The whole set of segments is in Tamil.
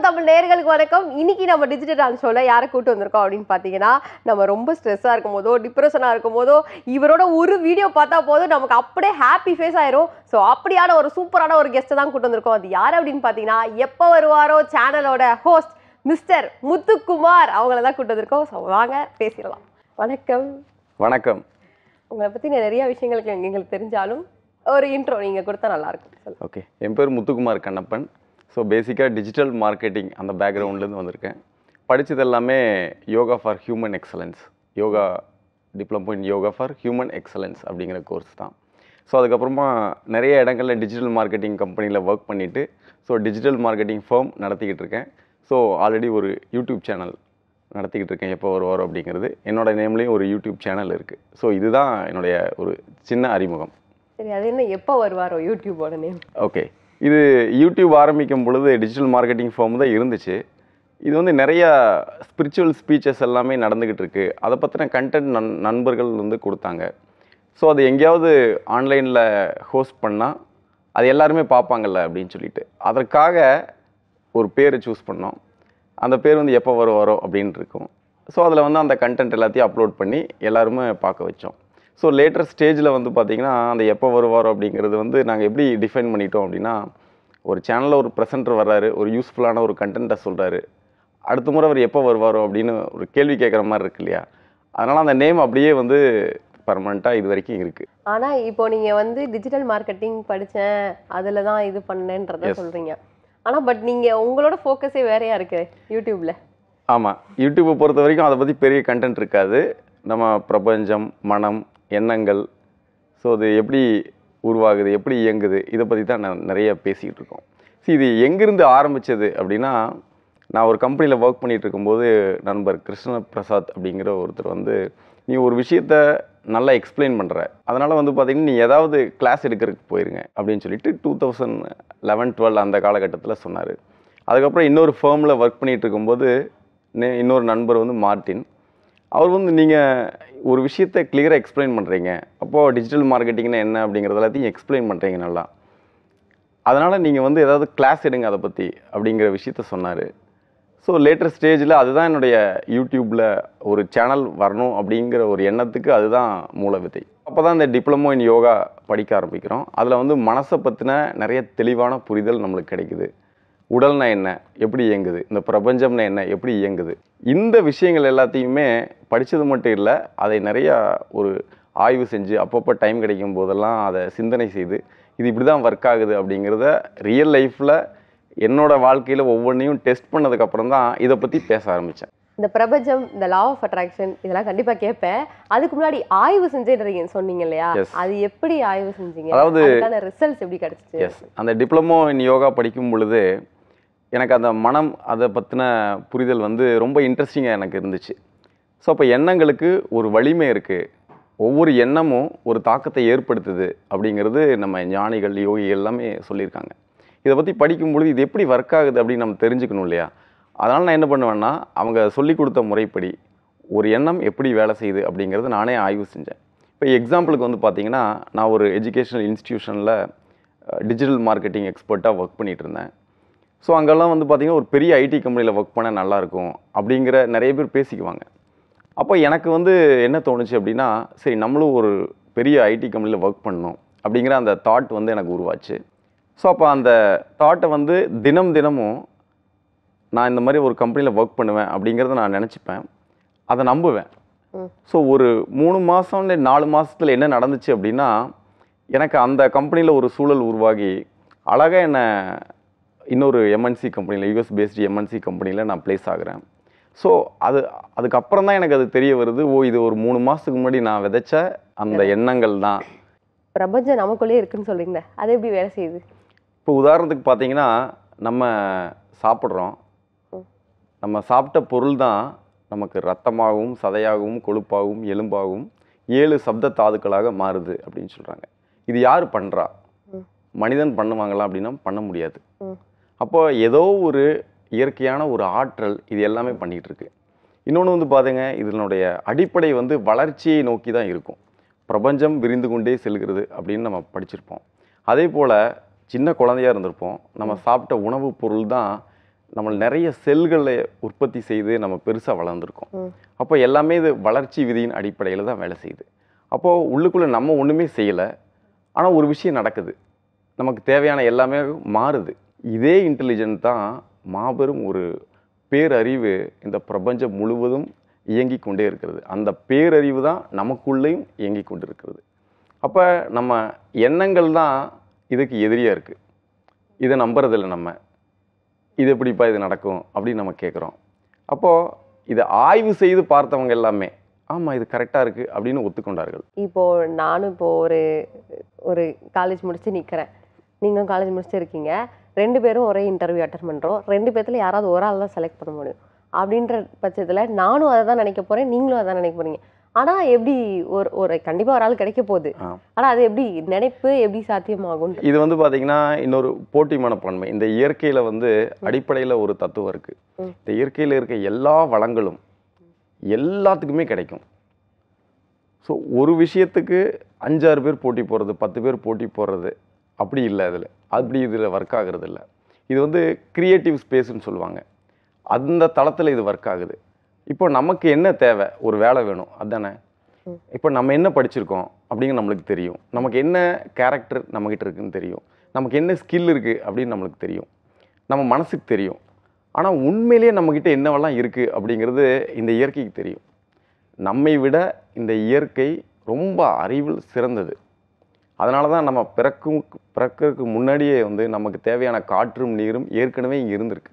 தமிழ் நேயர்களுக்கு வணக்கம் இன்னைக்கு நம்ம டிஜிட்டல் டான்ஸ் ஷோல யாரை கூட்டு வந்திருக்கோம் அப்படின்னு பார்த்தீங்கன்னா நம்ம ரொம்ப ஸ்ட்ரெஸ்ஸாக இருக்கும் போதோ டிப்ரெஷனாக இருக்கும் போதோ இவரோட ஒரு வீடியோ பார்த்தா போதும் நமக்கு அப்படியே ஹாப்பி ஃபேஸ் ஆயிரும் ஸோ அப்படியான ஒரு சூப்பரான ஒரு கெஸ்ட்டை தான் கூட்டு வந்திருக்கோம் அது யார் அப்படின்னு பார்த்தீங்கன்னா எப்போ வருவாரோ சேனலோட ஹோஸ்ட் மிஸ்டர் முத்துக்குமார் அவங்கள தான் கூட்டு வந்திருக்கோம் ஸோ வாங்க பேசிடலாம் வணக்கம் வணக்கம் உங்களை பற்றி நிறைய விஷயங்களுக்கு எங்க- எங்களுக்கு தெரிஞ்சாலும் ஒரு இன்ட்ரோ நீங்கள் கொடுத்தா நல்லா இருக்கும் சொல்லுங்க ஓகே என் பேர் முத்துக்குமார் கண்ணப்பன் ஸோ பேசிக்காக டிஜிட்டல் மார்க்கெட்டிங் அந்த பேக்ரவுண்ட்லேருந்து வந்திருக்கேன் படித்தது எல்லாமே yoga for human excellence yoga diploma in yoga for human excellence அப்படிங்கிற கோர்ஸ் தான் ஸோ அதுக்கப்புறமா நிறைய இடங்களில் டிஜிட்டல் மார்க்கெட்டிங் கம்பெனியில் ஒர்க் பண்ணிவிட்டு ஸோ டிஜிட்டல் மார்க்கெட்டிங் ஃபர்ம் நடத்திக்கிட்டு இருக்கேன் ஸோ ஆல்ரெடி ஒரு யூடியூப் சேனல் நடத்திக்கிட்டு இருக்கேன் எப்போ வருவாரோ அப்படிங்கிறது என்னோட நேம்லேயும் ஒரு யூடியூப் சேனல் இருக்குது ஸோ இதுதான் என்னுடைய ஒரு சின்ன அறிமுகம் சரி அது என்ன எப்போ வருவாரோ யூடியூபோட நேம் ஓகே இது யூடியூப் ஆரம்பிக்கும் பொழுது டிஜிட்டல் மார்க்கெட்டிங் ஃபார்ம் தான் இருந்துச்சு இது வந்து நிறைய ஸ்பிரிச்சுவல் ஸ்பீச்சஸ் எல்லாமே நடந்துக்கிட்டு இருக்கு அதை பற்றின கண்டென்ட் நன் நண்பர்கள் வந்து கொடுத்தாங்க ஸோ அது எங்கேயாவது ஆன்லைனில் ஹோஸ்ட் பண்ணால் அது எல்லாருமே பார்ப்பாங்கல்ல அப்படின்னு சொல்லிட்டு அதற்காக ஒரு பேரை சூஸ் பண்ணோம் அந்த பேர் வந்து எப்போ வருவாரோ அப்படின்னு இருக்கும் ஸோ அதில் வந்து அந்த கண்டென்ட் எல்லாத்தையும் அப்லோட் பண்ணி எல்லாருமே பார்க்க வச்சோம் ஸோ லேட்டர் ஸ்டேஜில் வந்து பார்த்திங்கன்னா அந்த எப்போ வருவாரோ அப்படிங்கிறது வந்து நாங்கள் எப்படி டிஃபைன் பண்ணிட்டோம் அப்படின்னா ஒரு சேனலில் ஒரு ப்ரெசென்டர் வர்றாரு ஒரு யூஸ்ஃபுல்லான ஒரு கண்டென்ட்டை சொல்கிறாரு அடுத்த முறை அவர் எப்போ வருவாரோ அப்படின்னு ஒரு கேள்வி கேட்குற மாதிரி இருக்கு இல்லையா அதனால் அந்த நேம் அப்படியே வந்து பர்மனெண்ட்டாக இது வரைக்கும் இருக்குது ஆனா இப்போ நீங்க வந்து டிஜிட்டல் மார்க்கெட்டிங் படிச்சேன் அதுல தான் இது பண்ணேன்றத Yes. சொல்றீங்க ஆனா பட் நீங்க உங்களோட ஃபோக்கஸே வேறையா இருக்கு யூடியூப்ல ஆமாம் யூடியூப்பை பொறுத்த வரைக்கும் அதை பற்றி பெரிய கண்டென்ட் இருக்காது நம்ம பிரபஞ்சம் மனம் எண்ணங்கள் ஸோ அது எப்படி உருவாகுது எப்படி இயங்குது இதை பற்றி தான் நான் நிறைய பேசிக்கிட்டு இருக்கோம் ஸோ இது எங்கேருந்து ஆரம்பிச்சது அப்படின்னா நான் ஒரு கம்பெனியில் ஒர்க் பண்ணிட்டு இருக்கும்போது நண்பர் கிருஷ்ண பிரசாத் அப்படிங்கிற ஒருத்தர் வந்து நீ ஒரு விஷயத்த நல்லா எக்ஸ்பிளைன் பண்ணுற அதனால் வந்து பார்த்தீங்கன்னா நீ ஏதாவது கிளாஸ் எடுக்கிறதுக்கு போயிருங்க அப்படின்னு சொல்லிட்டு டூ தௌசண்ட் லெவன் டுவெல் அந்த காலகட்டத்தில் சொன்னார் அதுக்கப்புறம் இன்னொரு ஃபேர்மில் ஒர்க் பண்ணிட்டு இருக்கும்போது நே- இன்னொரு நண்பர் வந்து மார்ட்டின் அவர் வந்து நீங்கள் ஒரு விஷயத்தை கிளியராக எக்ஸ்பிளைன் பண்ணுறீங்க அப்போது டிஜிட்டல் மார்க்கெட்டிங்னா என்ன அப்படிங்கிறது எல்லாத்தையும் எக்ஸ்பிளைன் பண்ணுறீங்க நல்லா அதனால் நீங்கள் வந்து ஏதாவது கிளாஸ் எடுங்க அதை பற்றி அப்படிங்கிற விஷயத்த சொன்னார் ஸோ லேட்டர் ஸ்டேஜில் அதுதான் என்னுடைய யூடியூப்பில் ஒரு சேனல் வரணும் அப்படிங்கிற ஒரு எண்ணத்துக்கு அதுதான் மூல விதை அப்போ தான் இந்த டிப்ளமோ இன் யோகா படிக்க ஆரம்பிக்கிறோம் அதில் வந்து மனசை பற்றின நிறைய தெளிவான புரிதல் நம்மளுக்கு கிடைக்குது உடல்னா என்ன எப்படி இயங்குது இந்த பிரபஞ்சம்னா என்ன எப்படி இயங்குது இந்த விஷயங்கள் எல்லாத்தையுமே படித்தது மட்டும் இல்லை அதை நிறையா ஒரு ஆய்வு செஞ்சு அப்பப்போ டைம் கிடைக்கும் போதெல்லாம் அதை சிந்தனை செய்து இது இப்படி தான் ஒர்க் ஆகுது அப்படிங்கிறத ரியல் லைஃப்பில் என்னோட வாழ்க்கையில் ஒவ்வொன்றையும் டெஸ்ட் பண்ணதுக்கப்புறம் தான் இதை பற்றி பேச ஆரம்பித்தேன் இந்த பிரபஞ்சம் இந்த லா ஆஃப் அட்ராக்ஷன் இதெல்லாம் கண்டிப்பா கேட்பேன் அதுக்கு முன்னாடி ஆய்வு செஞ்சேன்றீங்க சொன்னீங்க இல்லையா Yes. அது எப்படி ஆய்வு செஞ்சீங்க அதாவது- அதுக்கான ரிசல்ட்ஸ் எப்படி கிடைச்சிச்சு எஸ் அந்த டிப்ளமோ இன் யோகா படிக்கும் பொழுது எனக்கு அந்த மனம் அதை பற்றின புரிதல் வந்து ரொம்ப இன்ட்ரெஸ்டிங்காக எனக்கு இருந்துச்சு ஸோ அப்போ எண்ணங்களுக்கு ஒரு வலிமை இருக்குது ஒவ்வொரு எண்ணமும் ஒரு தாக்கத்தை ஏற்படுத்துது அப்படிங்கிறது நம்ம ஞானிகள் யோகி எல்லாமே சொல்லியிருக்காங்க இதை பற்றி படிக்கும் பொழுது இது எப்படி ஒர்க் ஆகுது அப்படின்னு நம்ம தெரிஞ்சுக்கணும் இல்லையா அதனால் நான் என்ன பண்ணுவேன்னா அவங்க சொல்லி கொடுத்த முறைப்படி ஒரு எண்ணம் எப்படி வேலை செய்யுது அப்படிங்கிறத நானே ஆய்வு செஞ்சேன் இப்போ எக்ஸாம்பிளுக்கு வந்து பார்த்தீங்கன்னா நான் ஒரு எஜுகேஷனல் இன்ஸ்டிடியூஷனில் டிஜிட்டல் மார்க்கெட்டிங் எக்ஸ்பர்ட்டாக ஒர்க் பண்ணிட்டு இருந்தேன் ஸோ அங்கெல்லாம் வந்து பார்த்தீங்கன்னா ஒரு பெரிய ஐடி கம்பெனியில் ஒர்க் பண்ண நல்லாயிருக்கும் அப்படிங்கிற நிறைய பேர் பேசிக்குவாங்க அப்போ எனக்கு வந்து என்ன தோணுச்சு அப்படின்னா சரி நம்மளும் ஒரு பெரிய ஐடி கம்பெனியில் ஒர்க் பண்ணணும் அப்படிங்கிற அந்த தாட் வந்து எனக்கு உருவாச்சு ஸோ அப்போ அந்த தாட்டை வந்து தினம் தினமும் நான் இந்த மாதிரி ஒரு கம்பெனியில் ஒர்க் பண்ணுவேன் அப்படிங்கிறத நான் நினச்சிப்பேன் அதை நம்புவேன் ம். ஸோ ஒரு மூணு மாதம் நாலு மாதத்தில் என்ன நடந்துச்சு அப்படின்னா எனக்கு அந்த கம்பெனியில் ஒரு சூழல் உருவாகி அழகாக என்னை இன்னொரு எம்என்சி கம்பெனியில் யூஎஸ் பேஸ்டு எம்என்சி கம்பெனியில் நான் ப்ளேஸ் ஆகுறேன் ஸோ அது அதுக்கப்புறம் தான் எனக்கு அது தெரிய வருது ஓ இது ஒரு மூணு மாதத்துக்கு முன்னாடி நான் விதைச்ச அந்த எண்ணங்கள் தான் பிரபஞ்சம் நமக்குள்ளே இருக்குன்னு சொல்றீங்களே அது எப்படி வேலை செய்யுது இப்போ உதாரணத்துக்கு பார்த்தீங்கன்னா நம்ம சாப்பிட்றோம் ம். நம்ம சாப்பிட்ட பொருள் தான் நமக்கு ரத்தமாகவும் சதையாகவும் கொழுப்பாகவும் எலும்பாகவும் ஏழு சப்த தாதுக்களாக மாறுது அப்படின்னு சொல்கிறாங்க இது யார் பண்ணுறா ம். மனிதன் பண்ணுவாங்களா அப்படின்னா பண்ண முடியாது ம். அப்போ ஏதோ ஒரு இயற்கையான ஒரு ஆற்றல் இது எல்லாமே பண்ணிகிட்டு இருக்கு இன்னொன்று வந்து பாருங்க இதனுடைய அடிப்படை வந்து வளர்ச்சியை நோக்கி தான் இருக்கும் பிரபஞ்சம் விரிந்து கொண்டே செல்கிறது அப்படின்னு நம்ம படிச்சிருப்போம் அதே போல் சின்ன குழந்தையா இருந்திருப்போம் நம்ம சாப்பிட்ட உணவுப் பொருள் தான் நம்ம நிறைய செல்களை உற்பத்தி செய்து நம்ம பெருசாக வளர்ந்துருக்கோம் ம். அப்போ எல்லாமே இது வளர்ச்சி விதியின் அடிப்படையில் தான் வேலை செய்யுது அப்போது உள்ளுக்குள்ளே நம்ம ஒன்றுமே செய்யலை ஆனால் ஒரு விஷயம் நடக்குது நமக்கு தேவையான எல்லாமே மாறுது இதே இன்டெலிஜென்ட் தான் மாபெரும் ஒரு பேரறிவு இந்த பிரபஞ்சம் முழுவதும் இயங்கி கொண்டே இருக்கிறது அந்த பேரறிவு தான் நமக்குள்ளேயும் இயங்கி கொண்டு இருக்கிறது அப்போ நம்ம எண்ணங்கள் தான் இதுக்கு எதிரியாக இருக்குது இதை நம்புறதில்ல நம்ம இது எப்படிப்பா இது நடக்கும் அப்படின்னு நம்ம கேட்குறோம் அப்போது இதை ஆய்வு செய்து பார்த்தவங்க எல்லாமே ஆமாம் இது கரெக்டாக இருக்குது அப்படின்னு ஒத்துக்கொண்டார்கள் இப்போ நானும் இப்போ ஒரு ஒரு காலேஜ் முடிச்சு நிக்கிறேன் நீங்களும் காலேஜ் முடிச்சு இருக்கீங்க ரெண்டு பேரும் ஒரே இன்டர்வியூ அட்டன் பண்றோம் ரெண்டு பேர்த்துல யாராவது ஒரு ஆள் தான் செலக்ட் பண்ண முடியும் அப்படின்ற பட்சத்துல நானும் அதை தான் நினைக்க போறேன் நீங்களும் அதை தான் நினைக்க போறீங்க ஆனா எப்படி ஒரு ஒரு கண்டிப்பா ஒரு ஆள் கிடைக்க போகுது ஆ. ஆனா அது எப்படி நினைப்பு எப்படி சாத்தியமாகும் இது வந்து பார்த்தீங்கன்னா இன்னொரு போட்டி மனப்பான்மை இந்த இயற்கையில் வந்து அடிப்படையில் ஒரு தத்துவம் இருக்குது ம். இந்த இயற்கையில் இருக்க எல்லா வளங்களும் எல்லாத்துக்குமே கிடைக்கும் ஸோ ஒரு விஷயத்துக்கு அஞ்சாறு பேர் போட்டி போடுறது பத்து பேர் போட்டி போடுறது அப்படி இல்லை அதில் அப்படி இதில் ஒர்க் ஆகுறது இல்லை இது வந்து கிரியேட்டிவ் ஸ்பேஸ்னு சொல்லுவாங்க அந்த தளத்தில் இது ஒர்க் ஆகுது இப்போ நமக்கு என்ன தேவை ஒரு வேலை வேணும் அதானே ம். இப்போ நம்ம என்ன படிச்சிருக்கோம் அப்படிங்கிற நம்மளுக்கு தெரியும் நமக்கு என்ன கேரக்டர் நம்மக்கிட்ட இருக்குன்னு தெரியும் நமக்கு என்ன ஸ்கில் இருக்குது அப்படின்னு நம்மளுக்கு தெரியும் நம்ம மனசுக்கு தெரியும் ஆனால் உண்மையிலேயே நம்மக்கிட்ட என்னவெல்லாம் இருக்குது அப்படிங்கிறது இந்த இயற்கைக்கு தெரியும் நம்மை விட இந்த இயற்கை ரொம்ப அறிவில் சிறந்தது அதனால தான் நம்ம பிறக்கும் பிறக்கிறதுக்கு முன்னாடியே வந்து நமக்கு தேவையான காற்றும் நீரும் ஏற்கனவே இங்கே இருந்திருக்கு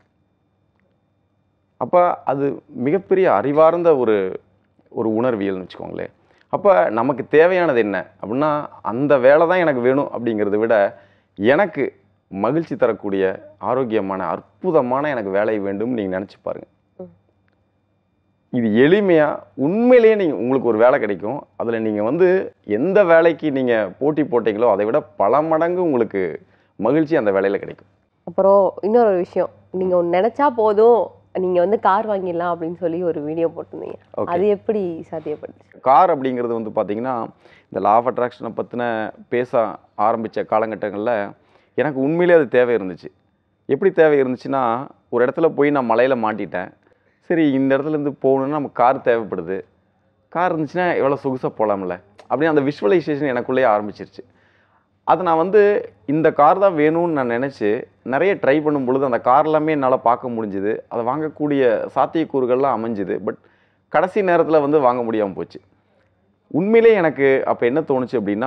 அப்போ அது மிகப்பெரிய அறிவார்ந்த ஒரு ஒரு உணர்வியல்னு வச்சுக்கோங்களேன் அப்போ நமக்கு தேவையானது என்ன அப்படின்னா அந்த வேலை தான் எனக்கு வேணும் அப்படிங்கிறத விட எனக்கு மகிழ்ச்சி தரக்கூடிய ஆரோக்கியமான அற்புதமான எனக்கு வேலை வேண்டும் நீங்கள் நினச்சி பாருங்க ம். இது எளிமையாக உண்மையிலேயே நீங்கள் உங்களுக்கு ஒரு வேலை கிடைக்கும் அதில் நீங்கள் வந்து எந்த வேலைக்கு நீங்கள் போட்டி போட்டீங்களோ அதை விட பல மடங்கு உங்களுக்கு மகிழ்ச்சி அந்த வேலையில் கிடைக்கும் அப்புறம் இன்னொரு விஷயம் நீங்க ஒண்ணு நினைச்சா போதும் நீங்க வந்து கார் வாங்கிடலாம் அப்படின்னு சொல்லி ஒரு வீடியோ போட்டிருந்தீங்க ஓகே அது எப்படி சாத்தியப்பட்டுச்சு கார் அப்படிங்கிறது வந்து பார்த்தீங்கன்னா இந்த லா ஆஃப் அட்ராக்ஷனை பற்றின பேச ஆரம்பித்த காலகட்டங்களில் எனக்கு உண்மையிலே அது தேவை இருந்துச்சு எப்படி தேவை இருந்துச்சுன்னா ஒரு இடத்துல போய் நான் மலையில் மாட்டிட்டேன் சரி இந்த இடத்துல இருந்து போகணுன்னா நமக்கு கார் தேவைப்படுது கார் இருந்துச்சுன்னா எவ்வளோ சொகுசாக போகலாம்ல அப்படின்னு அந்த விஷுவலைசேஷன் எனக்குள்ளேயே ஆரம்பிச்சிருச்சு அதை நான் வந்து இந்த கார் தான் வேணும்னு நான் நினச்சி நிறைய ட்ரை பண்ணும் பொழுது அந்த கார் எல்லாமே என்னால் பார்க்க முடிஞ்சுது அதை வாங்கக்கூடிய சாத்தியக்கூறுகள்லாம் அமைஞ்சுது பட் கடைசி நேரத்தில் வந்து வாங்க முடியாமல் போச்சு உண்மையிலே எனக்கு அப்போ என்ன தோணுச்சு அப்படின்னா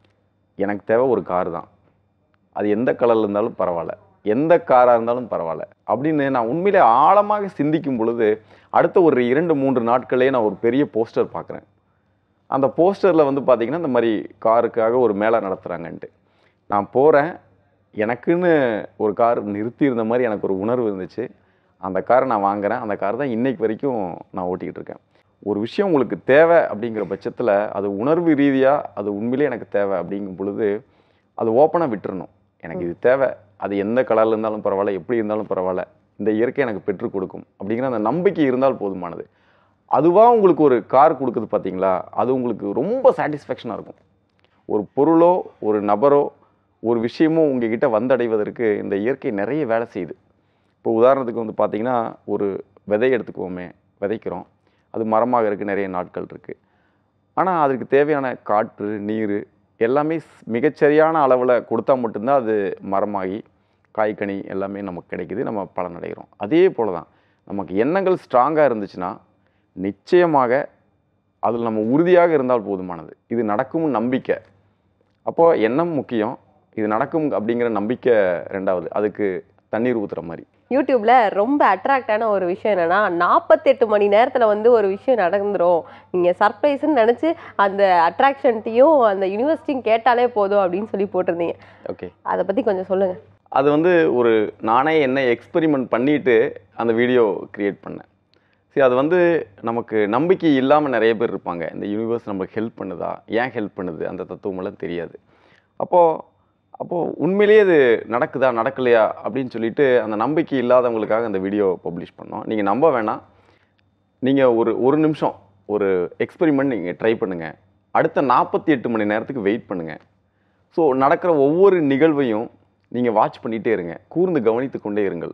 எனக்கு தேவை ஒரு கார் தான் அது எந்த கலரில் இருந்தாலும் பரவாயில்ல எந்த காராக இருந்தாலும் பரவாயில்ல அப்படின்னு நான் உண்மையிலே ஆழமாக சிந்திக்கும் பொழுது அடுத்த ஒரு இரண்டு மூன்று நாட்களே நான் ஒரு பெரிய போஸ்டர் பார்க்குறேன் அந்த போஸ்டரில் வந்து பார்த்தீங்கன்னா இந்த மாதிரி காருக்காக ஒரு மேளா நடத்துகிறாங்கன்ட்டு நான் போகிறேன் எனக்குன்னு ஒரு கார் நிறுத்தியிருந்த மாதிரி எனக்கு ஒரு உணர்வு இருந்துச்சு அந்த காரை நான் வாங்குறேன் அந்த கார் தான் இன்னைக்கு வரைக்கும் நான் ஓட்டிக்கிட்டு இருக்கேன் ஒரு விஷயம் உங்களுக்கு தேவை அப்படிங்கிற பட்சத்தில் அது உணர்வு ரீதியாக அது உண்மையிலே எனக்கு தேவை அப்படிங்கும் பொழுது அது ஓப்பனாக விட்டுறணும் எனக்கு இது தேவை அது எந்த கலரில் இருந்தாலும் பரவாயில்ல எப்படி இருந்தாலும் பரவாயில்ல இந்த இயற்கை எனக்கு பெற்றுக் கொடுக்கும் அப்படிங்கிற அந்த நம்பிக்கை இருந்தால் போதுமானது அதுவாக உங்களுக்கு ஒரு கார் கொடுக்குது பார்த்தீங்களா அது உங்களுக்கு ரொம்ப சாட்டிஸ்ஃபேக்ஷனாக இருக்கும் ஒரு பொருளோ ஒரு நபரோ ஒரு விஷயமோ உங்ககிட்ட வந்தடைவதற்கு இந்த இயற்கை நிறைய வேலை செய்யுது இப்போ உதாரணத்துக்கு வந்து பார்த்தீங்கன்னா ஒரு விதை எடுத்துக்குவோமே விதைக்கிறோம் அது மரமாக இருக்க நிறைய நாட்கள் இருக்குது ஆனால் அதுக்கு தேவையான காற்று நீர் எல்லாமே ஸ்- மிகச்சரியான அளவில் கொடுத்தா மட்டும்தான் அது மரமாகி காய்கனி எல்லாமே நமக்கு கிடைக்குது நம்ம பலனடைகிறோம் அதே போல தான் நமக்கு எண்ணங்கள் ஸ்ட்ராங்காக இருந்துச்சுன்னா நிச்சயமாக அதில் நம்ம உறுதியாக இருந்தால் போதுமானது இது நடக்கும் நம்பிக்கை அப்போது எண்ணம் முக்கியம் இது நடக்கும் அப்படிங்கிற நம்பிக்கை ரெண்டாவது அதுக்கு தண்ணீர் ஊற்றுற மாதிரி யூடியூப்ல ரொம்ப அட்ராக்டான ஒரு விஷயம் என்னன்னா நாற்பத்தெட்டு மணி நேரத்துல வந்து ஒரு விஷயம் நடந்துரும் நீங்க சர்ப்ரைஸ்ன்னு நினைச்சு அந்த அட்ராக்ஷன்ட்டையும் அந்த யூனிவர்சிட்டியும் கேட்டாலே போதும் அப்படின்னு சொல்லி போட்டிருந்தீங்க ஓகே அதை பத்தி கொஞ்சம் சொல்லுங்க அது வந்து ஒரு நானே என்ன எக்ஸ்பெரிமெண்ட் பண்ணிட்டு அந்த வீடியோ கிரியேட் பண்ணேன் சரி அது வந்து நமக்கு நம்பிக்கை இல்லாமல் நிறைய பேர் இருப்பாங்க இந்த யூனிவர்ஸ் நமக்கு ஹெல்ப் பண்ணுதா ஏன் ஹெல்ப் பண்ணுது அந்த தத்துவமெல்லாம் தெரியாது அப்போது அப்போது உண்மையிலேயே அது நடக்குதா நடக்கலையா அப்படின்னு சொல்லிட்டு அந்த நம்பிக்கை இல்லாதவங்களுக்காக அந்த வீடியோ பப்ளிஷ் பண்ணோம் நீங்கள் நம்ப வேணாம் நீங்கள் ஒரு ஒரு நிமிஷம் ஒரு எக்ஸ்பெரிமெண்ட் நீங்கள் ட்ரை பண்ணுங்கள் அடுத்த நாற்பத்தி எட்டு மணி நேரத்துக்கு வெயிட் பண்ணுங்கள் ஸோ நடக்கிற ஒவ்வொரு நிகழ்வையும் நீங்கள் வாட்ச் பண்ணிகிட்டே இருங்க கூர்ந்து கவனித்து கொண்டே இருங்கள்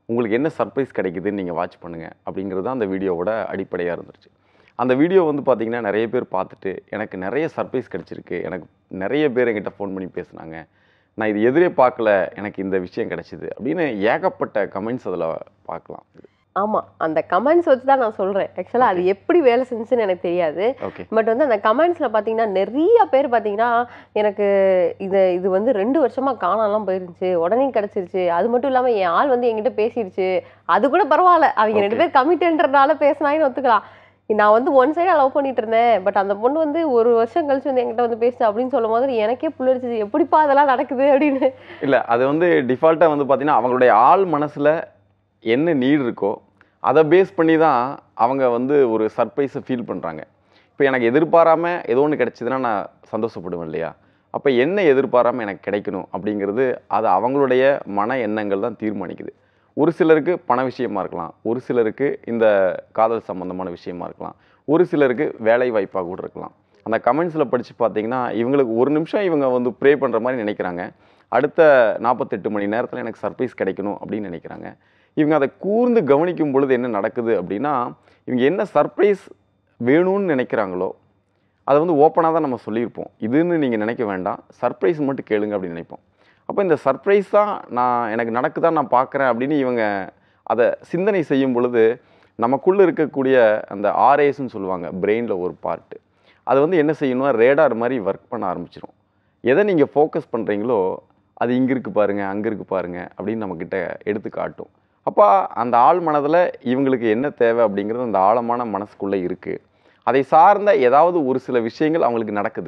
உங்களுக்கு என்ன சர்ப்ரைஸ் கிடைக்குதுன்னு நீங்கள் வாட்ச் பண்ணுங்கள் அப்படிங்கிறது தான் அந்த வீடியோவோட அடிப்படையாக இருந்துருச்சு அந்த வீடியோ வந்து பார்த்தீங்கன்னா நிறைய பேர் பார்த்துட்டு எனக்கு நிறைய சர்ப்ரைஸ் கிடைச்சிருக்கு எனக்கு நிறைய பேர் என்கிட்ட ஃபோன் பண்ணி பேசுனாங்க நான் இது எதிரே பார்க்கல எனக்கு இந்த விஷயம் கிடைச்சிது அப்படின்னு ஏகப்பட்ட கமெண்ட்ஸ் அதில் பார்க்கலாம் ஆமா அந்த கமெண்ட்ஸ் வச்சு தான் நான் சொல்றேன் ஆக்சுவலா அது எப்படி வேலை செஞ்சுன்னு எனக்கு தெரியாது ஓகே பட் வந்து அந்த கமெண்ட்ஸ்ல பாத்தீங்கன்னா நிறைய பேர் பாத்தீங்கன்னா எனக்கு இது இது வந்து ரெண்டு வருஷமா காணாமலாம் போயிருந்துச்சு உடனே கிடைச்சிருச்சு அது மட்டும் இல்லாம என் ஆள் வந்து என்கிட்ட பேசிடுச்சு அது கூட பரவாயில்ல அவங்க ரெண்டு Okay. பேர் கமிட்டன்றனால பேசினாங்கன்னு ஒத்துக்கலாம் நான் வந்து ஒன் சைடா லவ் பண்ணிட்டு இருந்தேன் பட் அந்த பொண்ணு வந்து ஒரு வருஷம் கழிச்சு வந்து என்கிட்ட வந்து பேசுச்சு அப்படின்னு சொல்லும் போது எனக்கே புல்லரிச்சு எப்படிப்பா அதெல்லாம் நடக்குது அப்படின்னு இல்லை அது வந்து டிஃபால்ட்டாக வந்து பார்த்தீங்கன்னா அவங்களுடைய ஆள் மனசில் என்ன நீட் இருக்கோ அதை பேஸ் பண்ணி தான் அவங்க வந்து ஒரு சர்ப்ரைஸை ஃபீல் பண்ணுறாங்க இப்போ எனக்கு எதிர்பாராமல் ஏதோ ஒன்று கிடைச்சதுன்னா நான் சந்தோஷப்படுவேன் இல்லையா அப்போ என்ன எதிர்பாராமல் எனக்கு கிடைக்கணும் அப்படிங்கிறது அது அவங்களுடைய மன எண்ணங்கள் தான் தீர்மானிக்குது ஒரு சிலருக்கு பண விஷயமா இருக்கலாம் ஒரு சிலருக்கு இந்த காதல் சம்பந்தமான விஷயமா இருக்கலாம் ஒரு சிலருக்கு வேலை வாய்ப்பாக கூட இருக்கலாம் அந்த கமெண்ட்ஸில் படித்து பார்த்தீங்கன்னா இவங்களுக்கு ஒரு நிமிஷம் இவங்க வந்து ப்ரே பண்ணுற மாதிரி நினைக்கிறாங்க அடுத்த நாற்பத்தெட்டு மணி நேரத்தில் எனக்கு சர்ப்ரைஸ் கிடைக்கணும் அப்படின்னு நினைக்கிறாங்க இவங்க அதை கூர்ந்து கவனிக்கும் பொழுது என்ன நடக்குது அப்படின்னா இவங்க என்ன சர்ப்ரைஸ் வேணும்னு நினைக்கிறாங்களோ அதை வந்து ஓப்பனாக தான் நம்ம சொல்லியிருப்போம் இதுன்னு நீங்கள் நினைக்க வேண்டாம் சர்ப்ரைஸ் மட்டும் கேளுங்க அப்படின்னு நினைப்போம் அப்போ இந்த சர்ப்ரைஸ் தான் நான் எனக்கு நடக்குதா நான் பார்க்குறேன் அப்படின்னு இவங்க அதை சிந்தனை செய்யும் பொழுது நமக்குள்ளே இருக்கக்கூடிய அந்த ஆர்ஏஸ்ன்னு சொல்லுவாங்க பிரெயினில் ஒரு பார்ட்டு அது வந்து என்ன செய்யணும்னா ரேடார் மாதிரி ஒர்க் பண்ண ஆரம்பிச்சிடும் எதை நீங்கள் ஃபோக்கஸ் பண்ணுறீங்களோ அது இங்கே இருக்கு பாருங்க அங்கே இருக்கு பாருங்க அப்படின்னு நம்மக்கிட்ட எடுத்து காட்டும் அப்போ அந்த ஆள் மனதில் இவங்களுக்கு என்ன தேவை அப்படிங்கிறது அந்த ஆழமான மனசுக்குள்ளே இருக்குது அதை சார்ந்த ஏதாவது ஒரு சில விஷயங்கள் அவங்களுக்கு நடக்குது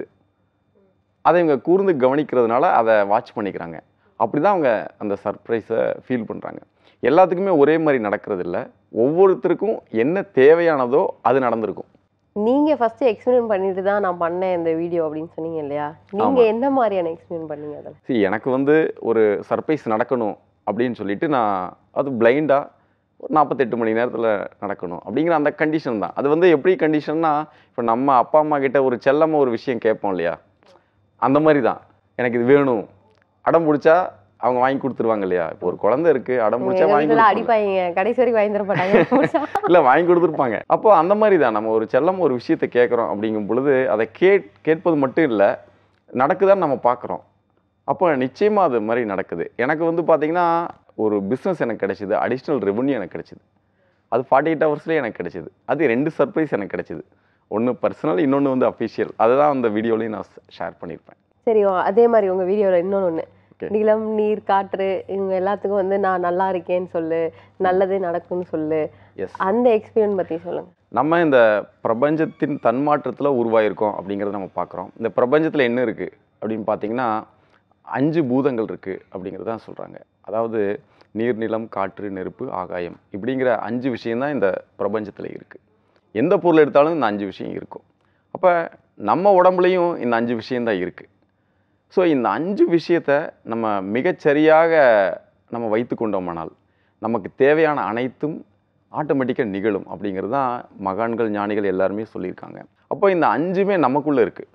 அதை இவங்க கூர்ந்து கவனிக்கிறதுனால அதை வாட்ச் பண்ணிக்கிறாங்க அப்படி தான் அவங்க அந்த சர்ப்ரைஸை ஃபீல் பண்ணுறாங்க எல்லாத்துக்குமே ஒரே மாதிரி நடக்கிறது இல்ல ஒவ்வொருத்தருக்கும் என்ன தேவையானதோ அது நடந்திருக்கும் நீங்க ஃபர்ஸ்ட் எக்ஸ்பிளைன் பண்ணிட்டு தான் நான் பண்ணேன் இந்த வீடியோ அப்படின்னு சொன்னீங்க இல்லையா நீங்க ஆமா. என்ன மாதிரியான எக்ஸ்பிளைன் பண்ணீங்க அதில் see எனக்கு வந்து ஒரு சர்ப்ரைஸ் நடக்கணும் அப்படின்னு சொல்லிட்டு நான் அது பிளைண்டாக ஒரு நாற்பத்தெட்டு மணி நேரத்தில் நடக்கணும் அப்படிங்கிற அந்த கண்டிஷன் தான் அது வந்து எப்படி கண்டிஷன்னா இப்போ நம்ம அப்பா அம்மா கிட்ட ஒரு செல்லமாக ஒரு விஷயம் கேட்போம் இல்லையா அந்த மாதிரி தான் எனக்கு இது வேணும் அடம் பிடிச்சா அவங்க வாங்கி கொடுத்துருவாங்க இல்லையா இப்போ ஒரு குழந்தை இருக்குது அடம் பிடிச்சா வாங்கி எல்லாம் கொடுப்பாங்க. அடிப்பாங்க கடைசி வரைக்கும் வாங்கி தர மாட்டாங்க இல்லை வாங்கி கொடுத்துருப்பாங்க அப்போ அந்த மாதிரி தான் நம்ம ஒரு செல்லம் ஒரு விஷயத்தை கேட்குறோம் அப்படிங்கும் பொழுது அதை கேட் கேட்பது மட்டும் இல்லை நடக்குதான்னு நம்ம பார்க்குறோம் அப்போ நிச்சயமாக அது மாதிரி நடக்குது எனக்கு வந்து பார்த்தீங்கன்னா ஒரு பிஸ்னஸ் எனக்கு கிடைச்சிது அடிஷ்னல் ரெவன்யூ எனக்கு கிடைச்சிது அது ஃபார்ட்டி எயிட் ஹவர்ஸ்லேயே எனக்கு கிடைச்சிது அது ரெண்டு சர்ப்ரைஸ் எனக்கு கிடைச்சிது ஒன்று பர்சனல் இன்னொன்று வந்து அஃபிஷியல் அதுதான் அந்த வீடியோலையும் நான் ஷேர் பண்ணியிருப்பேன் சரி ஓ, அதே மாதிரி உங்க வீடியோல இன்னொன்னு ஒண்ணு Okay. நிலம் நீர் காற்று இவங்க எல்லாத்துக்கும் வந்து நான் நல்லா இருக்கேன்னு சொல்லு நல்லதே நடக்கும்னு சொல்லு எஸ் அந்த எக்ஸ்பீரியன்ஸ் பத்தி சொல்லுங்க நம்ம இந்த பிரபஞ்சத்தின் தன்மாற்றத்தில் உருவாயிருக்கோம் அப்படிங்கிறத நம்ம பார்க்குறோம் இந்த பிரபஞ்சத்தில் என்ன இருக்குது அப்படின்னு பார்த்தீங்கன்னா அஞ்சு பூதங்கள் இருக்குது அப்படிங்கிறது தான் சொல்கிறாங்க அதாவது நீர் நிலம் காற்று நெருப்பு ஆகாயம் இப்படிங்கிற அஞ்சு விஷயம்தான் இந்த பிரபஞ்சத்தில் இருக்குது எந்த பொருள் எடுத்தாலும் இந்த அஞ்சு விஷயம் இருக்கும் அப்போ நம்ம உடம்புலையும் இந்த அஞ்சு விஷயம்தான் இருக்குது ஸோ இந்த அஞ்சு விஷயத்தை நம்ம மிகச்சரியாக நம்ம வைத்து கொண்டோமானால் நமக்கு தேவையான அனைத்தும் ஆட்டோமேட்டிக்காக நிகழும் அப்படிங்கிறது தான் மகான்கள் ஞானிகள் எல்லாருமே சொல்லியிருக்காங்க அப்போ இந்த அஞ்சுமே நமக்குள்ளே இருக்குது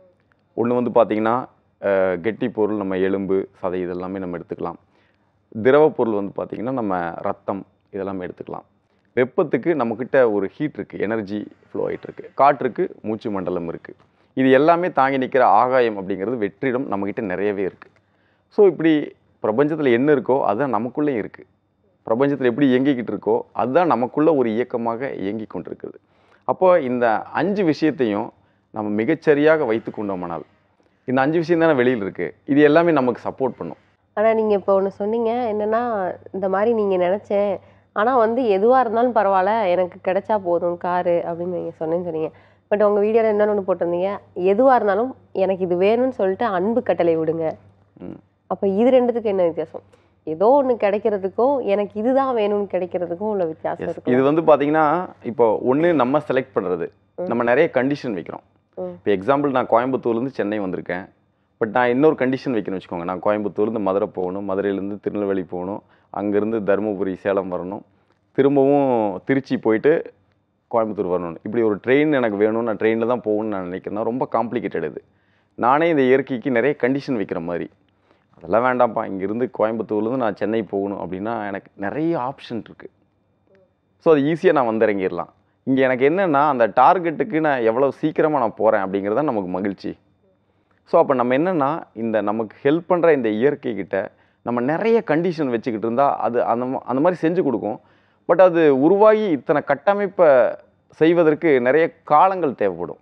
ஒன்று வந்து பார்த்திங்கன்னா அஹ், கெட்டி பொருள் நம்ம எலும்பு சதை இதெல்லாமே நம்ம எடுத்துக்கலாம் திரவ பொருள் வந்து பார்த்திங்கன்னா நம்ம ரத்தம் இதெல்லாமே எடுத்துக்கலாம் வெப்பத்துக்கு நம்மக்கிட்ட ஒரு ஹீட் இருக்குது எனர்ஜி ஃப்ளோ ஆகிட்டு இருக்கு காற்றுக்கு மூச்சு மண்டலம் இருக்குது இது எல்லாமே தாங்கி நிற்கிற ஆகாயம் அப்படிங்கிறது வெற்றிடம் நம்மக்கிட்ட நிறையவே இருக்குது ஸோ இப்படி பிரபஞ்சத்தில் என்ன இருக்கோ அதுதான் நமக்குள்ளேயும் இருக்குது பிரபஞ்சத்தில் எப்படி இயங்கிக்கிட்டு இருக்கோ அதுதான் நமக்குள்ள ஒரு இயக்கமாக இயங்கி கொண்டிருக்குது அப்போ இந்த அஞ்சு விஷயத்தையும் நம்ம மிகச்சரியாக வைத்து கொண்டோமானால் இந்த அஞ்சு விஷயம் தானே வெளியில் இருக்குது இது எல்லாமே நமக்கு சப்போர்ட் பண்ணும் ஆனா நீங்க இப்போ ஒண்ணு சொன்னீங்க என்னன்னா இந்த மாதிரி நீங்க நினைச்சேன் ஆனா வந்து எதுவா இருந்தாலும் பரவாயில்ல எனக்கு கிடைச்சா போதும் காரு அப்படின்னு நீங்க சொன்னேன்னு சொன்னீங்க பட் உங்க வீடியோல என்னன்னு ஒன்று போட்டிருந்தீங்க எதுவா இருந்தாலும் எனக்கு இது வேணும்னு சொல்லிட்டு அன்பு கட்டளை விடுங்க ம். அப்ப இது ரெண்டுத்துக்கும் என்ன வித்தியாசம் ஏதோ ஒண்ணு கிடைக்கிறதுக்கும் எனக்கு இதுதான் வேணும்னு கிடைக்கிறதுக்கும் உள்ள வித்தியாசம் Yes. இருக்கு இது வந்து பார்த்தீங்கன்னா இப்போ ஒன்று நம்ம செலக்ட் பண்ணுறது நம்ம நிறைய கண்டிஷன் வைக்கிறோம் ம். இப்போ எக்ஸாம்பிள் நான் கோயம்புத்தூர்லேருந்து சென்னை வந்திருக்கேன் பட் நான் இன்னொரு கண்டிஷன் வைக்கணும்னு வச்சுக்கோங்க நான் கோயம்புத்தூர்லேருந்து மதுரை போகணும் மதுரையிலேருந்து திருநெல்வேலி போகணும் அங்கேருந்து தருமபுரி சேலம் வரணும் திரும்பவும் திருச்சி போயிட்டு கோயம்புத்தூர் வரணும் இப்படி ஒரு ட்ரெயின் எனக்கு வேணும் நான் ட்ரெயினில் தான் போகணும்னு நான் நினைக்கிறேன்னா ரொம்ப காம்ப்ளிகேட்டட் இது நானே இந்த இயற்கைக்கு நிறைய கண்டிஷன் வைக்கிற மாதிரி அதெல்லாம் வேண்டாம்ப்பா இங்கேருந்து கோயம்புத்தூர்லேருந்து நான் சென்னை போகணும் அப்படின்னா எனக்கு நிறைய ஆப்ஷன் இருக்குது ஸோ அது ஈஸியாக நான் வந்து இறங்கிடலாம் இங்கே எனக்கு என்னென்னா அந்த டார்கெட்டுக்கு நான் எவ்வளோ சீக்கிரமாக நான் போகிறேன் அப்படிங்கிறது தான் நமக்கு மகிழ்ச்சி ஸோ அப்போ நம்ம என்னென்னா இந்த நமக்கு ஹெல்ப் பண்ணுற இந்த இயற்கை கிட்ட நம்ம நிறைய கண்டிஷன் வச்சுக்கிட்டு இருந்தால் அது அந்த மா- அந்த மாதிரி செஞ்சு கொடுக்கும் பட் அது உருவாகி இத்தனை கட்டமைப்பை செய்வதற்கு நிறைய காலங்கள் தேவைப்படும்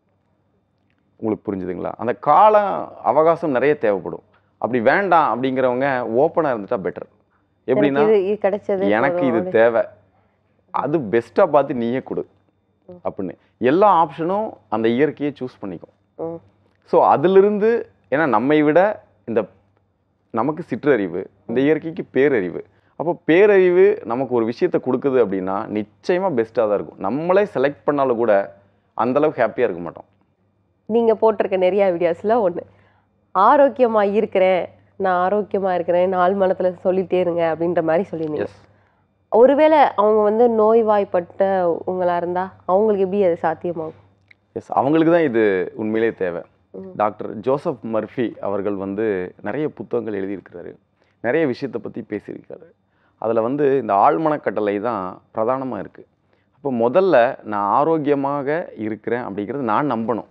உங்களுக்கு புரிஞ்சுதுங்களா அந்த கால அவகாசம் நிறைய தேவைப்படும் அப்படி வேண்டாம் அப்படிங்கிறவங்க ஓப்பனாக இருந்துட்டா பெட்டர் எப்படின்னா எனக்கு இது இது கிடைச்சது எனக்கு போதும் இது அப்படி. தேவை அது பெஸ்ட்டாக பார்த்து நீயே கொடு அப்படின்னு எல்லா ஆப்ஷனும் அந்த இயற்கையை சூஸ் பண்ணிக்கும் ம். ஸோ அதிலிருந்து ஏன்னா நம்மை விட இந்த நமக்கு சிற்றறிவு இந்த இயற்கைக்கு பேரறிவு அப்போ பேரறிவு நமக்கு ஒரு விஷயத்தை கொடுக்குது அப்படின்னா நிச்சயமாக பெஸ்ட்டாக தான் இருக்கும் நம்மளே செலக்ட் பண்ணாலும் கூட அந்த அளவுக்கு ஹாப்பியாக இருக்க மாட்டோம் நீங்க போட்டிருக்க நிறைய வீடியோஸ்ல ஒண்ணு ஆரோக்கியமா இருக்கிறேன் நான் ஆரோக்கியமா இருக்கிறேன் நாள் மனத்துல சொல்லிட்டே இருங்க அப்படின்ற மாதிரி சொல்லியிருந்தீங்க எஸ் ஒருவேளை அவங்க வந்து நோய்வாய்ப்பட்ட உங்களா இருந்தா அவங்களுக்கு எப்படி அது சாத்தியமாகும் எஸ் அவங்களுக்கு தான் இது உண்மையிலே தேவை ம். டாக்டர் ஜோசப் மர்ஃபி அவர்கள் வந்து நிறைய புத்தகங்கள் எழுதியிருக்கிறாரு நிறைய விஷயத்தை பற்றி பேசியிருக்காரு அதில் வந்து இந்த ஆழ்மனக்கட்டளை தான் பிரதானமாக இருக்குது அப்போ முதல்ல நான் ஆரோக்கியமாக இருக்கிறேன் அப்படிங்கிறது நான் நம்பணும்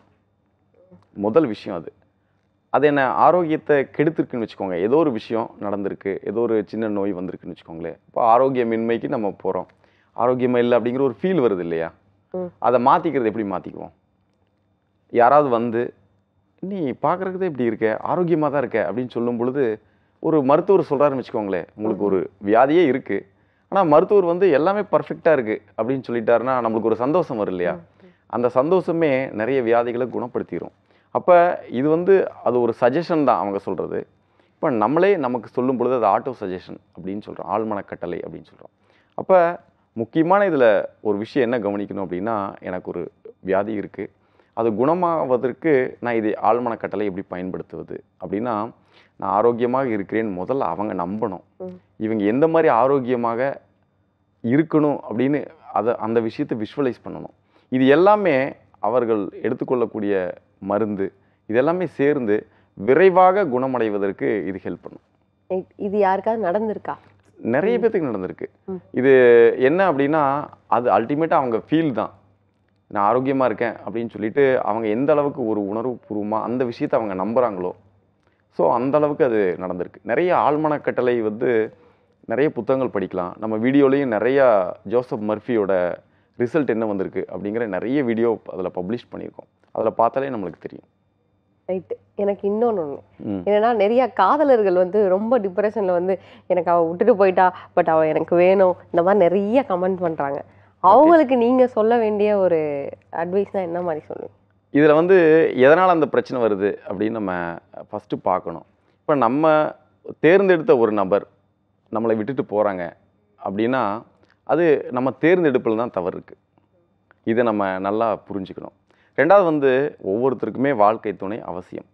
முதல் விஷயம் அது அது என்ன ஆரோக்கியத்தை கெடுத்திருக்குன்னு வச்சுக்கோங்க ஏதோ ஒரு விஷயம் நடந்திருக்கு ஏதோ ஒரு சின்ன நோய் வந்திருக்குன்னு வச்சுக்கோங்களேன் இப்போ ஆரோக்கியமின்மைக்கு நம்ம போகிறோம் ஆரோக்கியமாக இல்லை அப்படிங்கிற ஒரு ஃபீல் வருது இல்லையா ம். அதை மாற்றிக்கிறது எப்படி மாற்றிக்குவோம் யாராவது வந்து நீ பார்க்குறதுக்கு தான் இப்படி இருக்க ஆரோக்கியமாக தான் இருக்க அப்படின்னு சொல்லும் பொழுது ஒரு மருத்துவர் சொல்கிறாருன்னு வச்சுக்கோங்களேன் உங்களுக்கு ஒரு வியாதியே இருக்குது ஆனால் மருத்துவர் வந்து எல்லாமே பர்ஃபெக்டாக இருக்குது அப்படின்னு சொல்லிட்டாருன்னா நம்மளுக்கு ஒரு சந்தோஷம் வரும் இல்லையா அந்த சந்தோஷமே நிறைய வியாதிகளை குணப்படுத்திடும் அப்போ இது வந்து அது ஒரு சஜஷன் தான் அவங்க சொல்கிறது இப்போ நம்மளே நமக்கு சொல்லும் பொழுது அது ஆட்டோ சஜஷன் அப்படின்னு சொல்கிறோம் ஆழ்மனக்கட்டளை அப்படின்னு சொல்கிறோம் அப்போ முக்கியமான இதில் ஒரு விஷயம் என்ன கவனிக்கணும் அப்படின்னா எனக்கு ஒரு வியாதி இருக்குது அது குணமாவதற்கு நான் இது ஆழ்மனக்கட்டளை எப்படி பயன்படுத்துவது அப்படின்னா நான் ஆரோக்கியமாக இருக்கிறேன் முதல்ல அவங்க நம்பணும் ம். இவங்க எந்த மாதிரி ஆரோக்கியமாக இருக்கணும் அப்படின்னு அதை அந்த விஷயத்தை விஷுவலைஸ் பண்ணணும் இது எல்லாமே அவர்கள் எடுத்துக்கொள்ளக்கூடிய மருந்து இது எல்லாமே சேர்ந்து விரைவாக குணமடைவதற்கு இது ஹெல்ப் பண்ணும் Right. இது யாருக்காவது நடந்திருக்கா நிறைய பேத்துக்கு நடந்திருக்கு ம். இது என்ன அப்படின்னா அது அல்டிமேட்டாக அவங்க ஃபீல் தான் நான் ஆரோக்கியமாக இருக்கேன் அப்படின்னு சொல்லிட்டு அவங்க எந்த அளவுக்கு ஒரு உணர்வுபூர்வமாக அந்த விஷயத்தை அவங்க நம்புகிறாங்களோ ஸோ அந்த அளவுக்கு அது நடந்திருக்கு நிறைய ஆழ்மனக்கட்டளை வந்து நிறைய புத்தகங்கள் படிக்கலாம் நம்ம வீடியோலையும் நிறையா ஜோசப் மர்ஃபியோட ரிசல்ட் என்ன வந்திருக்கு அப்படிங்கிற நிறைய வீடியோ அதில் பப்ளிஷ் பண்ணியிருக்கோம் அதில் பார்த்தாலே நம்மளுக்கு தெரியும் ரைட் எனக்கு இன்னொன்று ஒன்று ம் என்னன்னா நிறைய காதலர்கள் வந்து ரொம்ப டிப்ரெஷன்ல வந்து எனக்கு அவ விட்டுட்டு போயிட்டா பட் அவ எனக்கு வேணும் இந்த மாதிரி நிறைய கமெண்ட் பண்றாங்க அவங்களுக்கு நீங்க சொல்ல வேண்டிய ஒரு அட்வைஸ்னா என்ன மாதிரி சொல்லுவீங்க இதில் வந்து எதனால் அந்த பிரச்சனை வருது அப்படின்னு நம்ம ஃபஸ்ட்டு பார்க்கணும் இப்போ நம்ம தேர்ந்தெடுத்த ஒரு நபர் நம்மளை விட்டுட்டு போகிறாங்க அப்படின்னா அது நம்ம தேர்ந்தெடுப்பில் தான் தவறு இருக்குது இதை நம்ம நல்லா புரிஞ்சுக்கணும் ரெண்டாவது வந்து ஒவ்வொருத்தருக்குமே வாழ்க்கை துணை அவசியம்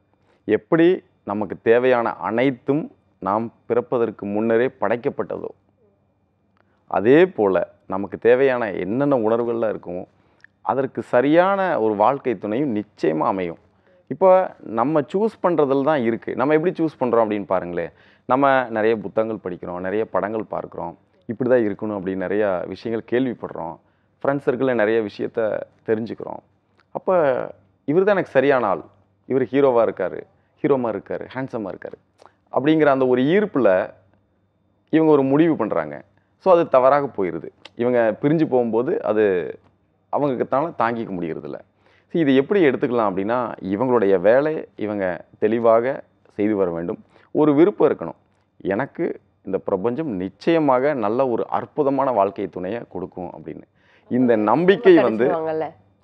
எப்படி நமக்கு தேவையான அனைத்தும் நாம் பிறப்பதற்கு முன்னரே படைக்கப்பட்டதோ அதே போல் நமக்கு தேவையான என்னென்ன உணர்வுகள்லாம் இருக்கும் அதற்கு சரியான ஒரு வாழ்க்கை துணையும் நிச்சயமாக அமையும் இப்போ நம்ம சூஸ் பண்ணுறதுல தான் இருக்குது நம்ம எப்படி சூஸ் பண்ணுறோம் அப்படின்னு பாருங்களேன் நம்ம நிறைய புத்தகங்கள் படிக்கிறோம் நிறைய படங்கள் பார்க்குறோம் இப்படி தான் இருக்கணும் அப்படின்னு நிறைய விஷயங்கள் கேள்விப்படுறோம் ஃப்ரெண்ட்ஸ் சர்க்கிளில் நிறைய விஷயத்த தெரிஞ்சுக்கிறோம் அப்போ இவர் தான் எனக்கு சரியான ஆள் இவர் ஹீரோவாக இருக்கார் ஹீரோமாக இருக்கார் ஹேண்ட்ஸமாக இருக்கார் அப்படிங்கிற அந்த ஒரு ஈர்ப்பில் இவங்க ஒரு முடிவு பண்ணுறாங்க ஸோ அது தவறாக போயிடுது இவங்க பிரிஞ்சு போகும்போது அது அவங்கத்தால தாங்கிக்க முடியறதில்ல ஸோ இது எப்படி எடுத்துக்கலாம் அப்படின்னா இவங்களுடைய வேலை இவங்க தெளிவாக செய்து வர வேண்டும் ஒரு விருப்பம் இருக்கணும் எனக்கு இந்த பிரபஞ்சம் நிச்சயமாக நல்ல ஒரு அற்புதமான வாழ்க்கை துணையை கொடுக்கும் அப்படின்னு இந்த நம்பிக்கை வந்து கிடைச்சிருவாங்கல்ல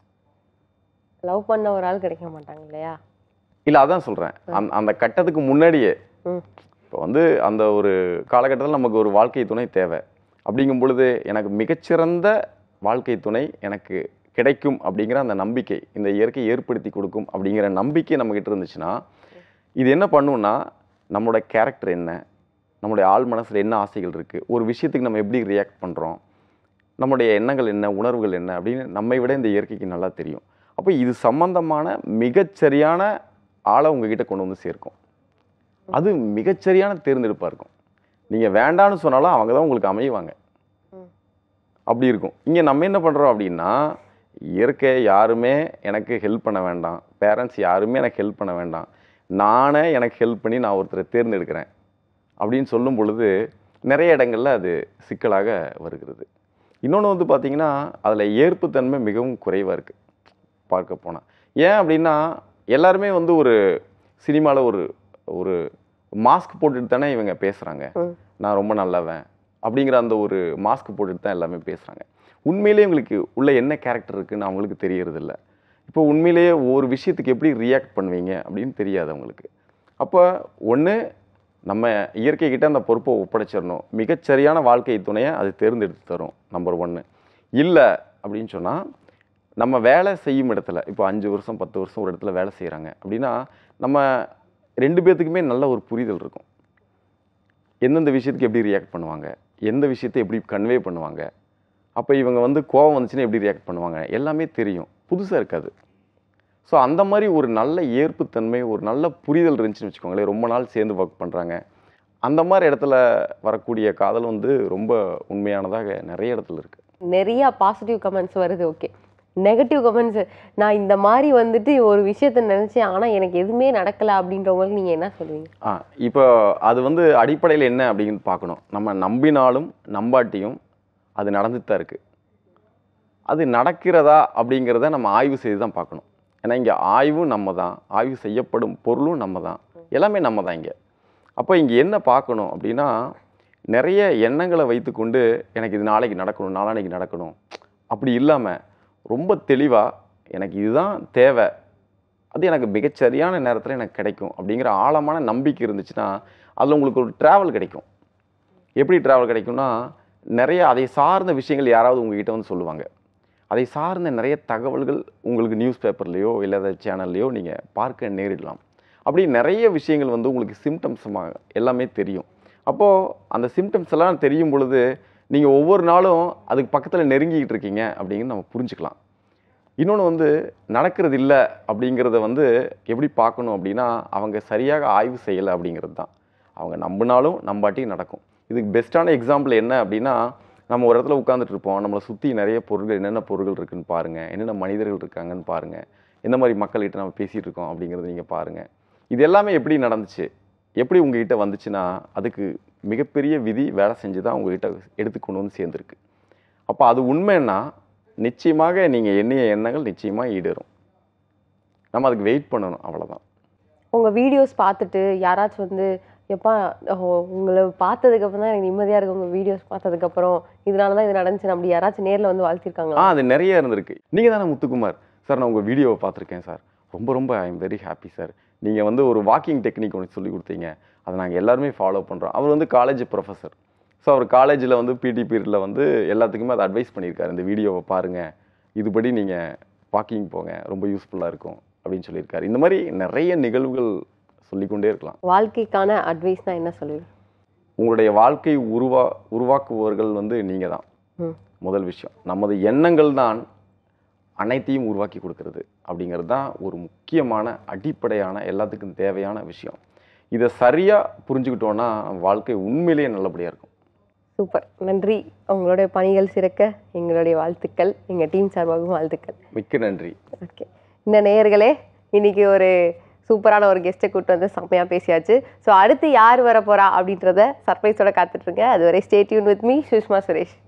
லவ் பண்ண ஒரு ஆள் கிடைக்க மாட்டாங்க இல்லையா இல்லை அதான் சொல்கிறேன் அந்த அந்த கட்டத்துக்கு முன்னாடியே ம். இப்போ வந்து அந்த ஒரு காலகட்டத்தில் நமக்கு ஒரு வாழ்க்கை துணை தேவை அப்படிங்கும் பொழுது எனக்கு மிகச்சிறந்த வாழ்க்கை துணை எனக்கு கிடைக்கும் அப்படிங்கிற அந்த நம்பிக்கை இந்த இயற்கை ஏற்படுத்தி கொடுக்கும் அப்படிங்கிற நம்பிக்கை நம்மக்கிட்ட இருந்துச்சுன்னா இது என்ன பண்ணுன்னா நம்மளோட கேரக்டர் என்ன நம்மளுடைய ஆள் மனசில் என்ன ஆசைகள் இருக்குது ஒரு விஷயத்துக்கு நம்ம எப்படி ரியாக்ட் பண்ணுறோம் நம்முடைய எண்ணங்கள் என்ன உணர்வுகள் என்ன அப்படின்னு நம்மை விட இந்த இயற்கைக்கு நல்லா தெரியும் அப்போ இது சம்பந்தமான மிகச்சரியான ஆளை உங்ககிட்ட கொண்டு வந்து சேர்க்கும் அது மிகச்சரியான தேர்ந்தெடுப்பாக இருக்கும் நீங்கள் வேண்டான்னு சொன்னாலும் அவங்க தான் உங்களுக்கு அமைவாங்க ம். அப்படி இருக்கும் இங்கே நம்ம என்ன பண்ணுறோம் அப்படின்னா இயற்கை யாருமே எனக்கு ஹெல்ப் பண்ண வேண்டாம் பேரண்ட்ஸ் யாருமே எனக்கு ஹெல்ப் பண்ண வேண்டாம் நானே எனக்கு ஹெல்ப் பண்ணி நான் ஒருத்தரை தேர்ந்தெடுக்கிறேன் அப்படின்னு சொல்லும் பொழுது நிறைய இடங்கள்ல அது சிக்கலாக வருகிறது இன்னொன்று வந்து பார்த்திங்கன்னா அதில் ஏற்புத்தன்மை மிகவும் குறைவாக இருக்குது பார்க்க போனால் ஏன் அப்படின்னா எல்லாருமே வந்து ஒரு சினிமாவில் ஒரு ஒரு மாஸ்க் போட்டுட்டு தானே இவங்க பேசுகிறாங்க ம். நான் ரொம்ப நல்லவன் அப்படிங்கிற அந்த ஒரு மாஸ்க் போட்டுட்டு தான் எல்லாமே பேசுகிறாங்க உண்மையிலேயே உங்களுக்கு உள்ள என்ன கேரக்டர் இருக்குன்னு அவங்களுக்கு தெரியறதில்ல இப்போ உண்மையிலேயே ஒரு விஷயத்துக்கு எப்படி ரியாக்ட் பண்ணுவீங்க அப்படின்னு தெரியாது அவங்களுக்கு அப்போ ஒன்று நம்ம இயற்கை கிட்ட அந்த பொறுப்பை ஒப்படைச்சிடணும் மிகச்சரியான வாழ்க்கை துணையை அது தேர்ந்தெடுத்து தரும் நம்பர் ஒன்று இல்லை அப்படின்னு சொன்னால் நம்ம வேலை செய்யும் இடத்துல இப்போ அஞ்சு வருஷம் பத்து வருஷம் ஒரு இடத்துல வேலை செய்கிறாங்க அப்படின்னா நம்ம ரெண்டு பேர்த்துக்குமே நல்ல ஒரு புரிதல் இருக்கும் எந்தெந்த விஷயத்துக்கு எப்படி ரியாக்ட் பண்ணுவாங்க எந்த விஷயத்தை எப்படி கன்வே பண்ணுவாங்க அப்போ இவங்க வந்து கோவம் வந்துச்சுன்னா எப்படி ரியாக்ட் பண்ணுவாங்க எல்லாமே தெரியும் புதுசாக இருக்காது ஸோ அந்த மாதிரி ஒரு நல்ல ஏற்புத்தன்மை ஒரு நல்ல புரிதல் இருந்துச்சுன்னு வச்சுக்கோங்களேன் ரொம்ப நாள் சேர்ந்து ஒர்க் பண்ணுறாங்க அந்த மாதிரி இடத்துல வரக்கூடிய காதல் வந்து ரொம்ப உண்மையானதாக நிறைய இடத்துல இருக்குது நிறைய பாசிட்டிவ் கமெண்ட்ஸ் வருது ஓகே நெகட்டிவ் கமெண்ட்ஸ் நான் இந்த மாதிரி வந்துட்டு ஒரு விஷயத்த நினைச்சேன் ஆனா எனக்கு எதுவுமே நடக்கல அப்படின்றவங்களுக்கு நீங்க என்ன சொல்லுவீங்க ஆ இப்போ அது வந்து அடிப்படையில் என்ன அப்படின்னு பார்க்கணும் நம்ம நம்பினாலும் நம்பாட்டியும் அது நடந்துட்டு தான் இருக்குது அது நடக்கிறதா அப்படிங்கிறத நம்ம ஆய்வு செய்து தான் பார்க்கணும் ஏன்னா இங்கே ஆய்வும் நம்ம தான் ஆய்வு செய்யப்படும் பொருளும் நம்ம தான் எல்லாமே நம்ம தான் இங்கே அப்போ இங்கே என்ன பார்க்கணும் அப்படின்னா நிறைய எண்ணங்களை வைத்துக்கொண்டு எனக்கு இது நாளைக்கு நடக்கணும் நாளானைக்கு நடக்கணும் அப்படி இல்லாமல் ரொம்ப தெளிவாக எனக்கு இதுதான் தேவை அது எனக்கு மிகச்சரியான நேரத்தில் எனக்கு கிடைக்கும் அப்படிங்கிற ஆழமான நம்பிக்கை இருந்துச்சுன்னா அதில் உங்களுக்கு ஒரு ட்ராவல் கிடைக்கும் எப்படி ட்ராவல் கிடைக்கும்னா நிறைய அதை சார்ந்த விஷயங்கள் யாராவது உங்ககிட்ட வந்து சொல்லுவாங்க அதை சார்ந்த நிறைய தகவல்கள் உங்களுக்கு நியூஸ் பேப்பர்லேயோ இல்லாத சேனல்லையோ நீங்கள் பார்க்க நேரிடலாம் அப்படி நிறைய விஷயங்கள் வந்து உங்களுக்கு சிம்டம்ஸமாக எல்லாமே தெரியும் அப்போது அந்த சிம்டம்ஸ் எல்லாம் தெரியும் பொழுது நீங்கள் ஒவ்வொரு நாளும் அதுக்கு பக்கத்தில் நெருங்கிக்கிட்டு இருக்கீங்க அப்படிங்கிறது நம்ம புரிஞ்சுக்கலாம் இன்னொன்று வந்து நடக்கிறது இல்லை அப்படிங்கிறத வந்து எப்படி பார்க்கணும் அப்படின்னா அவங்க சரியாக ஆய்வு செய்யலை அப்படிங்கிறது தான் அவங்க நம்பினாலும் நம்பாட்டியும் நடக்கும் இதுக்கு பெஸ்ட்டான எக்ஸாம்பிள் என்ன அப்படின்னா நம்ம ஒரு இடத்துல உட்காந்துட்டு இருப்போம் நம்மளை சுற்றி நிறைய பொருட்கள் என்னென்ன பொருட்கள் இருக்குன்னு பாருங்கள் என்னென்ன மனிதர்கள் இருக்காங்கன்னு பாருங்கள் எந்த மாதிரி மக்கள்கிட்ட நம்ம பேசிகிட்டு இருக்கோம் அப்படிங்கிறத நீங்கள் பாருங்கள் இது எல்லாமே எப்படி நடந்துச்சு எப்படி உங்ககிட்ட வந்துச்சுன்னா அதுக்கு மிகப்பெரிய விதி வேலை செஞ்சு தான் உங்ககிட்ட எடுத்து கொண்டு வந்து சேர்ந்துருக்கு அப்போ அது உண்மைன்னா நிச்சயமாக நீங்கள் எண்ணிய எண்ணங்கள் நிச்சயமாக ஈடேறும் நம்ம அதுக்கு வெயிட் பண்ணணும் அவ்வளவுதான் உங்க வீடியோஸ் பார்த்துட்டு யாராச்சும் வந்து எப்பா ஓ, உங்களை பார்த்ததுக்கு அப்புறம் தான் எனக்கு நிம்மதியா இருக்கு உங்க வீடியோஸ் பார்த்ததுக்கு அப்புறம் இதனால தான் இது நடந்துச்சு அப்படி யாராச்சும் நேர்ல வந்து ஆ வாழ்த்திருக்காங்களா அது நிறைய இருந்திருக்கு நீங்கள் தானே முத்துக்குமார் சார் நான் உங்கள் வீடியோவை பார்த்துருக்கேன் சார் ரொம்ப ரொம்ப I am very happy sir நீங்கள் வந்து ஒரு வாக்கிங் டெக்னிக் ஒன்று சொல்லி கொடுத்தீங்க அதை நாங்கள் எல்லாருமே ஃபாலோ பண்ணுறோம் அவர் வந்து காலேஜ் ப்ரொஃபஸர் ஸோ அவர் காலேஜில் வந்து பிடி பீரியடில் வந்து எல்லாத்துக்குமே அதை அட்வைஸ் பண்ணியிருக்காரு இந்த வீடியோவை பாருங்கள் இதுபடி நீங்கள் வாக்கிங் போங்க ரொம்ப யூஸ்ஃபுல்லாக இருக்கும் அப்படின்னு சொல்லியிருக்காரு இந்த மாதிரி நிறைய நிகழ்வுகள் சொல்லிக்கொண்டே இருக்கலாம் வாழ்க்கைக்கான அட்வைஸ்னா என்ன சொல்லுவீங்க உங்களுடைய வாழ்க்கை உருவா உருவாக்குபவர்கள் வந்து நீங்கள் தான் ம். முதல் விஷயம் நமது எண்ணங்கள் தான் அனைத்தையும் உருவாக்கி கொடுக்கிறது அப்படிங்கிறது தான் ஒரு முக்கியமான அடிப்படையான எல்லாத்துக்கும் தேவையான விஷயம் இதை சரியாக புரிஞ்சுக்கிட்டோன்னா வாழ்க்கை உண்மையிலேயே நல்லபடியாக இருக்கும் சூப்பர் நன்றி உங்களுடைய பணிகள் சிறக்க எங்களுடைய வாழ்த்துக்கள் எங்க டீம் சார்பாகவும் வாழ்த்துக்கள் மிக்க நன்றி ஓகே இந்த நேயர்களே இன்னைக்கு ஒரு சூப்பரான ஒரு கெஸ்ட்டை கூட்டு வந்து செம்மையாக பேசியாச்சு ஸோ அடுத்து யார் வர போறா அப்படின்றத சர்ப்ரைஸோட காத்துட்ருங்க அதுவரை stay tuned with me Sushma Suresh